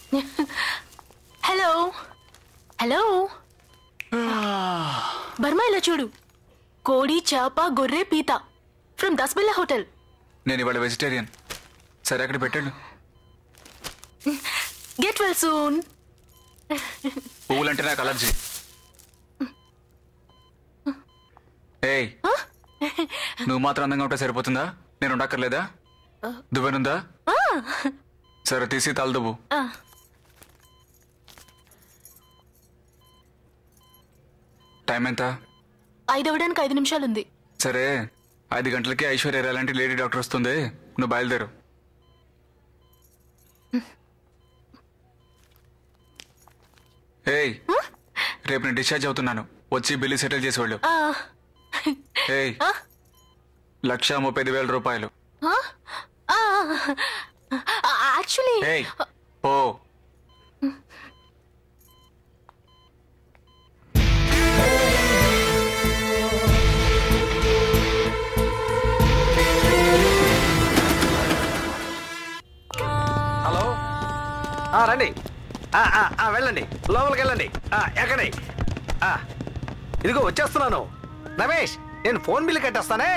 Hello hello Burma ఇలా చూడు కోడి చేప గొర్రె పీత ఫ్రమ్ దస్బిల్లా హోటల్ నేను ఇవాళ వెజిటేరియన్ సరే అక్కడ పెట్టండు గెట్ వెల్ సూన్ పువ్వులంటే నాకు అలర్జీ ఏయ్ నువ్వు మాత్రం అందంగా ఉంటే సరిపోతుందా నేను ఉండక్కర్లేదా దువ్వెనుందా సరే తీసి తలదువ్వు టైం ఎంత ఐదు అవ్వడానికి ఐదు నిమిషాలు ఉంది సరే ఐదు గంటలకి ఐశ్వర్య రాయ్ లాంటి లేడీ డాక్టర్ వస్తుంది నువ్వు బయలుదేరు ఏయ్ రేపు నేను డిశ్చార్జ్ అవుతున్నాను వచ్చి బిల్లు సెటిల్ చేసి వెళ్ళు ఏయ్ లక్ష ముప్పై ఐదు వేల రూపాయలు యాక్చువల్లీ ఏయ్ ఓ హలో ఆ, రండి ఆ, ఆ, ఆ, వెళ్ళండి లోపలికి వెళ్ళండి ఆ, ఎక్కండి ఆ, ఇదిగో వచ్చేస్తున్నాను రమేష్ నేను ఫోన్ బిల్లు కట్టేస్తానే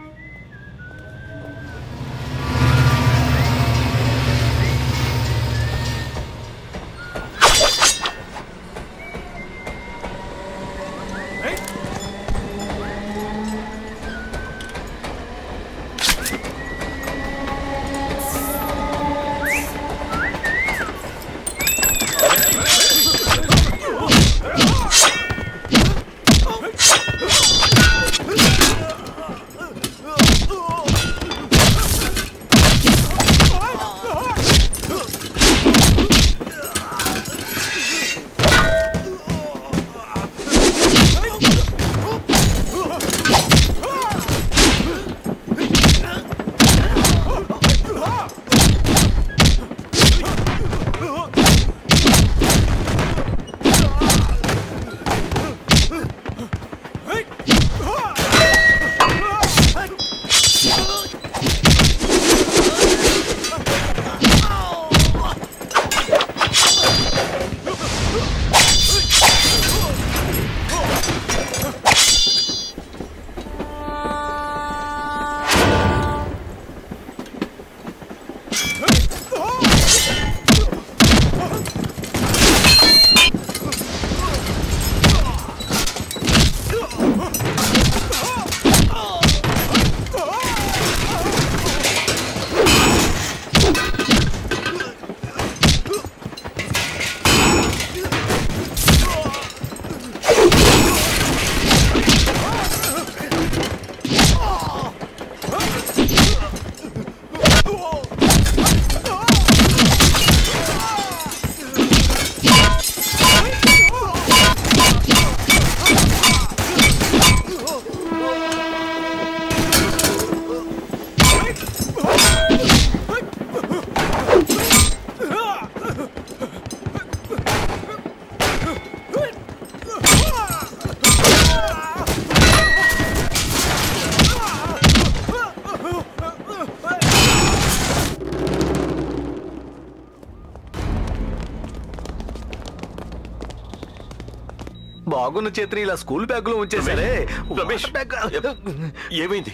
బాగున్న చేతిని ఇలా స్కూల్ బ్యాగ్ లో ఉంచేసరే రమేష్ వాటర్ బ్యాగ్ ఏమైంది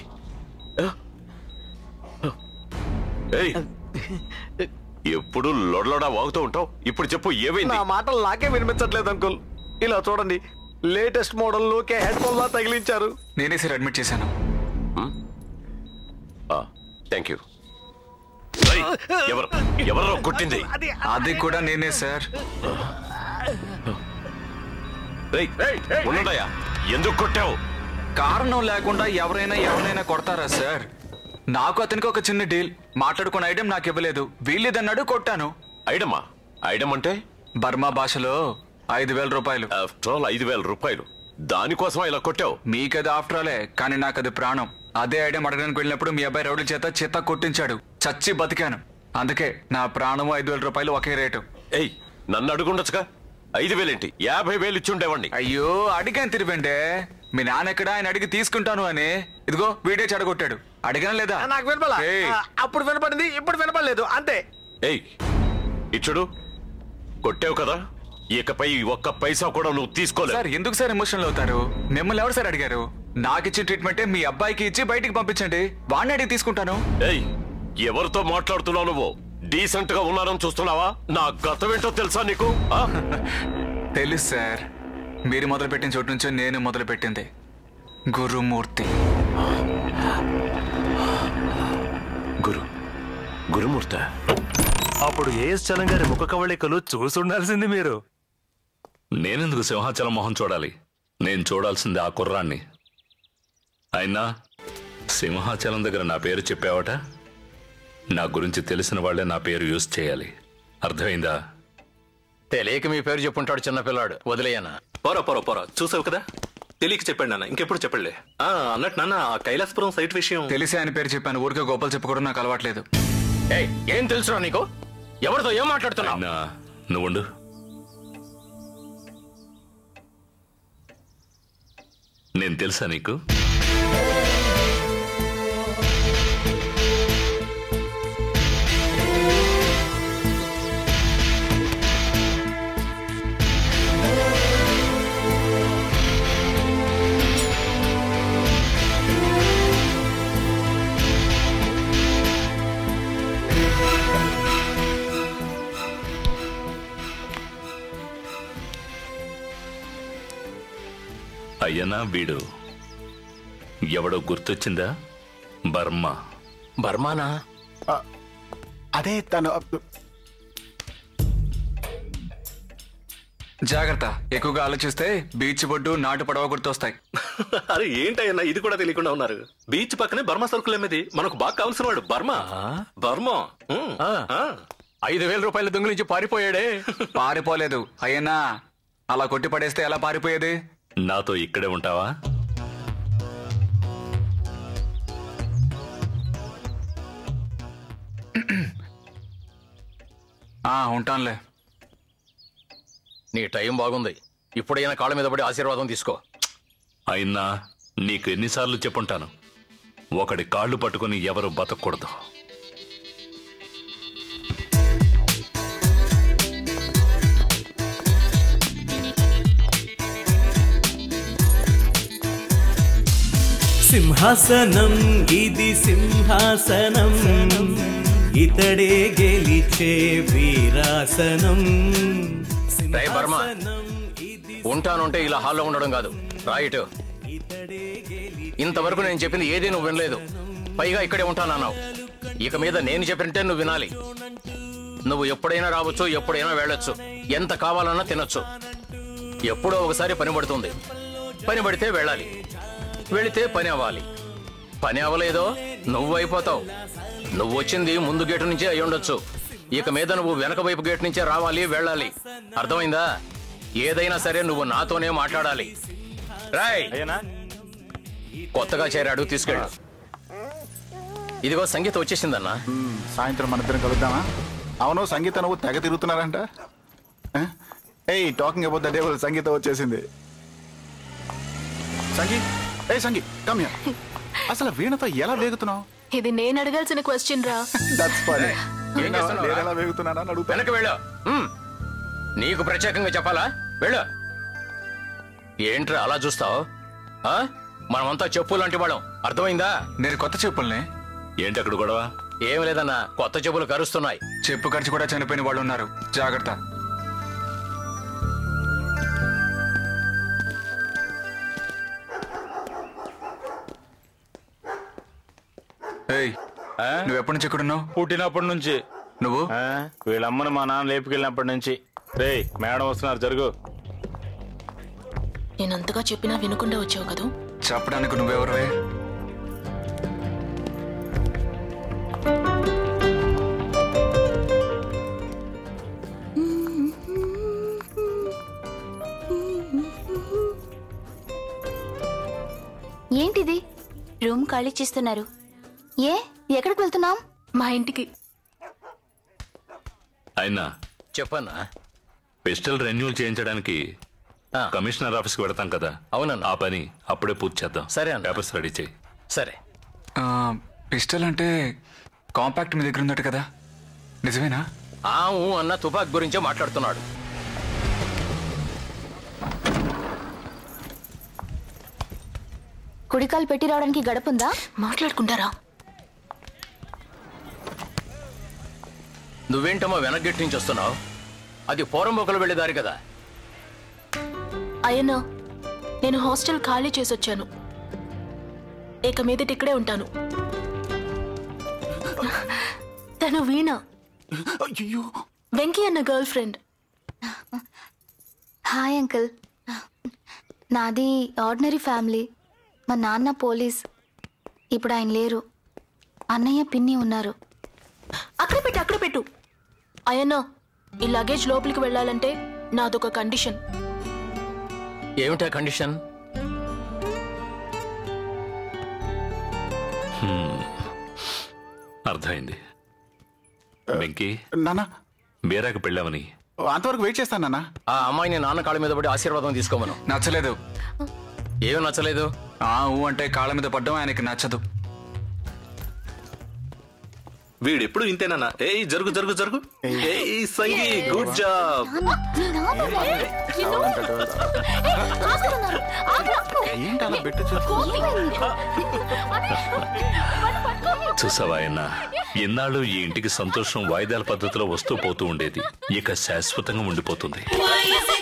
ఏయ్, ఎప్పుడు లొడలోడా వాగుతూ ఉంటావు ఇప్పుడు చెప్పు ఏమైంది నా మాటలు నాకే వినిపించట్లేదు అంకుల్ ఇలా చూడండి లేటెస్ట్ మోడల్ లోకే హెడ్ ఫోన్ లా తగిలించారు నేనే సార్ అడ్మిట్ చేశాను థ్యాంక్ యూ ఎవరు ఎవరో కొట్టింది అది అది కూడా నేనే సార్ రేయ్, ఉండయా ఎందుకు కొట్టావు కారణం లేకుండా ఎవరైనా ఎవరైనా కొడతారా సార్ నాకు అతనికి ఒక చిన్న డీల్ మాట్లాడుకున్న ఐటెం నాకు ఇవ్వలేదు వీళ్ళేదన్నాడు కొట్టాను ఐడమా ఐడమ్ అంటే బర్మా భాషలో ఐదు వేల రూపాయలు ఆఫ్టర్ ఆల్ ఐదు వేల రూపాయలు దానికోసం ఇలా కొట్టావు మీకది ఆఫ్టర్ ఆలే కానీ నాకు అది ప్రాణం అదే ఐటెం అడగడానికి వెళ్ళినప్పుడు మీ అబ్బాయి రౌడీ చేత చేత కొట్టించాడు చచ్చి బతికాను అందుకే నా ప్రాణము ఐదు వేల రూపాయలు ఒకే రేటు ఏయ్ నన్ను అడుగుండొచ్చుగా ఐదు వేలేంటి యాభై వేలు ఇచ్చుండేవాడిని అయ్యో అడిగాను తిరిబండే మీ నాన్న ఎక్కడ ఆయన అడిగి తీసుకుంటాను అని ఇదిగో వీడే చెడగొట్టాడు అడిగాను లేదా నాకు వినపలా ఏయ్, ఆ, అప్పుడు వినపడింది ఇప్పుడు వినపడలేదు అంతే ఏయ్ ఇచ్చుడు కొట్టావు కదా ఇకపై ఒక్క పైసా కూడా నువ్వు తీసుకోలేవు సార్ ఎందుకు సార్ ఎమోషనల్ అవుతారు మిమ్మల్ని ఎవరు సార్ అడిగారు నాకు ఇచ్చిన ట్రీట్మెంటే మీ అబ్బాయికి ఇచ్చి బయటికి పంపించండి వాడిని అడిగి తీసుకుంటాను ఏయ్ ఎవరితో మాట్లాడుతున్నావు నువ్వు డీసెంట్ గా ఉన్నానని చూస్తున్నావా నా గతం ఏంటో తెలుసా నీకు ఆ? తెలుసు సార్ మీరు మొదలు పెట్టిన చోటు నుంచే నేను మొదలు పెట్టింది గురుమూర్తి గురు గురుమూర్త అప్పుడు ఏఎస్ చలం గారి ముఖ కవళికలు చూసుండాల్సింది మీరు నేనెందుకు సింహాచలం మొహం చూడాలి నేను చూడాల్సింది ఆ కుర్రాన్ని అయినా సింహాచలం దగ్గర నా పేరు చెప్పావట నా గురించి తెలిసిన వాళ్ళే నా పేరు యూజ్ చేయాలి అర్థమైందా తెలియక మీ పేరు చెప్పుంటాడు చిన్నపిల్లాడు వదిలేయనా పోరా పోరా పోరా చూసావు కదా తెలియక చెప్పండి నాన్న ఇంకెప్పుడు చెప్పండి ఆ అన్నట్టు నాన్న ఆ కైలాసపురం సైట్ విషయం తెలిసే ఆయన పేరు చెప్పాను ఊరికే గోపాలు చెప్పుకోవడం నాకు అలవాట్లేదు ఏయ్ ఏం తెలుసురా నీకు ఎవరితో ఏం మాట్లాడుతున్నావు అయినా నువ్వుండు నేను తెలుసా నీకు అయ్యనా వీడు ఎవడో గుర్తొచ్చిందా బర్మా బర్మానా అదే తను జాగ్రత్త ఎక్కువగా ఆలోచిస్తే బీచ్ బొడ్డు నాటు పడవ గుర్తొస్తాయి అరే ఏంటయ్యన్నా ఇది కూడా తెలియకుండా ఉన్నారు బీచ్ పక్కనే బర్మా సరుకులు అమ్మేది మనకు బాగా కావాల్సిన వాడు బర్మా బర్మా ఉమ్. ఆ. ఆ. ఐదు వేల రూపాయల దొంగ నుంచి పారిపోయాడే పారిపోలేదు అయ్యనా అలా కొట్టి పడేస్తే ఎలా పారిపోయేది నాతో ఇక్కడే ఉంటావా ఆ ఉంటానులే నీ టైం బాగుంది ఇప్పుడైనా కాళ్ళ మీద పడి ఆశీర్వాదం తీసుకో అయినా నీకు ఎన్నిసార్లు చెప్పుంటాను ఒకడి కాళ్ళు పట్టుకుని ఎవరు బతకూడదు సింహాసనం ఇది సింహాసనం ఇతడే గెలిచే వీరాసనం రేయ్ బర్మా. సింహాసనం ఇది ఉంటానుంటే ఇలా హాల్లో ఉండడం కాదు రైట్ ఇతడే గెలి ఇంతవరకు నేను చెప్పింది ఏదీ నువ్వు వినలేదు పైగా ఇక్కడే ఉంటానన్నావు ఇక మీద నేను చెప్పినట్టే నువ్వు వినాలి నువ్వు ఎప్పుడైనా రావచ్చు ఎప్పుడైనా వెళ్ళొచ్చు ఎంత కావాలన్నా తినొచ్చు ఎప్పుడో ఒకసారి పని పడుతుంది పని పడితే వెళ్ళాలి వెళితే పని అవ్వాలి పని అవ్వలేదో నువ్వు అయిపోతావు నువ్వు వచ్చింది ముందు గేటు నుంచే అయి ఉండొచ్చు ఇక మీద నువ్వు వెనక వైపు గేటు నుంచే రావాలి వెళ్ళాలి అర్థమైందా ఏదైనా సరే నువ్వు నాతోనే మాట్లాడాలి రాయ్ కొత్తగా చేరాడు తీసుకెళ్ళు ఇదిగో సంగీత వచ్చేసిందన్నా సాయంత్రం మన ఇద్దరం కలుద్దామా అవును సంగీత నువ్వు తెగ తిరుగుతున్నారంట ఏయ్ talking about the devil Sangeetha వచ్చేసింది సంగీత్ ఏ సంగీత్ కమ్ హియర్ అసలు వీణతో ఎలా వేగుతున్నావు ఇది నేను అడగాల్సిన క్వశ్చన్ రా దట్స్ ఫనీ ఏం చేస్తున్నావురా? నేను ఎలా వేగుతున్నానా అని అడుగుతాను వెనక్కి వెళ్ళు ఉమ్. నీకు ప్రత్యేకంగా చెప్పాలా వెళ్ళు ఏంట్రా అలా చూస్తావు మనమంతా చెప్పు లాంటి వాళ్ళం అర్థమైందా నేను కొత్త చెప్పుల్ని ఏంటి అక్కడ గొడవ ఏం లేదన్నా కొత్త చెప్పులు కరుస్తున్నాయి చెప్పు ఖర్చు కూడా చనిపోయిన వాళ్ళు ఉన్నారు జాగ్రత్త ఏయ్ నువ్వు ఎప్పటి నుంచి ఎక్కడున్నావు పుట్టినప్పటి నుంచి నువ్వు ఆ, వీళ్ళమ్మని మా నాన్న లేపుకెళ్ళినప్పటి నుంచి రే మేడం వస్తున్నారు జరుగు నేను అంతగా చెప్పినా వినకుండా వచ్చావు కదూ చెప్పడానికి నువ్వెవరువే ఏంటిది రూమ్ ఖాళీ చేస్తున్నారు ఏ ఎక్కడికి వెళ్తున్నాం మా ఇంటికి అయినా చెప్పన్నా పిస్టల్ రెన్యూల్ చేయించడానికి ఆ. కమిషనర్ ఆఫీస్కి వెడతాం కదా అవునన్నా. ఆ పని అప్పుడే పూర్తి చేద్దాం సరే అన్న. పేపర్స్ రెడీ చేయి సరే పిస్టల్ అంటే కాంపాక్ట్ మీ దగ్గర ఉందట కదా నిజమేనా ఆ ఊ అన్న తుపాక్ గురించే మాట్లాడుతున్నాడు కుడికాలు పెట్టి రావడానికి గడపుందా మాట్లాడుకుంటారా నువ్వేంటమ్మా వెనక్కి నుంచి వస్తున్నావు అది పోరంబోకలు వెళ్ళే దారి కదా అయ్యన్న నేను హాస్టల్ ఖాళీ చేసొచ్చాను ఇక మీదటి ఇక్కడే ఉంటాను తను వీణ వెంకీ అన్న గర్ల్ ఫ్రెండ్ హాయ్ అంకుల్ నాది ఆర్డినరీ ఫ్యామిలీ మా నాన్న పోలీస్ ఇప్పుడు ఆయన లేరు అన్నయ్య పిన్ని ఉన్నారు అక్కడ పెట్టు అక్కడ పెట్టు అయ్యన్న ఈ లగేజ్ లోపలికి వెళ్ళాలంటే నాదొక కండిషన్ ఏమిటా కండిషన్ అర్థమైంది వెంకీ నాన్న బీరాకి పెళ్ళామని అంతవరకు వెయిట్ చేస్తాను నాన్న ఆ అమ్మాయిని నాన్న కాళ్ళ మీద పడి ఆశీర్వాదం తీసుకోమను నచ్చలేదు ఏం నచ్చలేదు ఆ ఊ అంటే కాళ్ళ మీద పడ్డం ఆయనకి నచ్చదు వీడెప్పుడు ఇంతేనన్నా ఏయ్ జరుగు జరుగు జరుగు ఏయ్ సంగీ గుడ్ జాబ్ ఏంటి అలా పెట్టు చూసావా ఆయన ఎన్నాళ్ళు ఈ ఇంటికి సంతోషం వాయిదాల పద్ధతిలో వస్తూ పోతూ ఉండేది ఇక శాశ్వతంగా ఉండిపోతుంది వయసు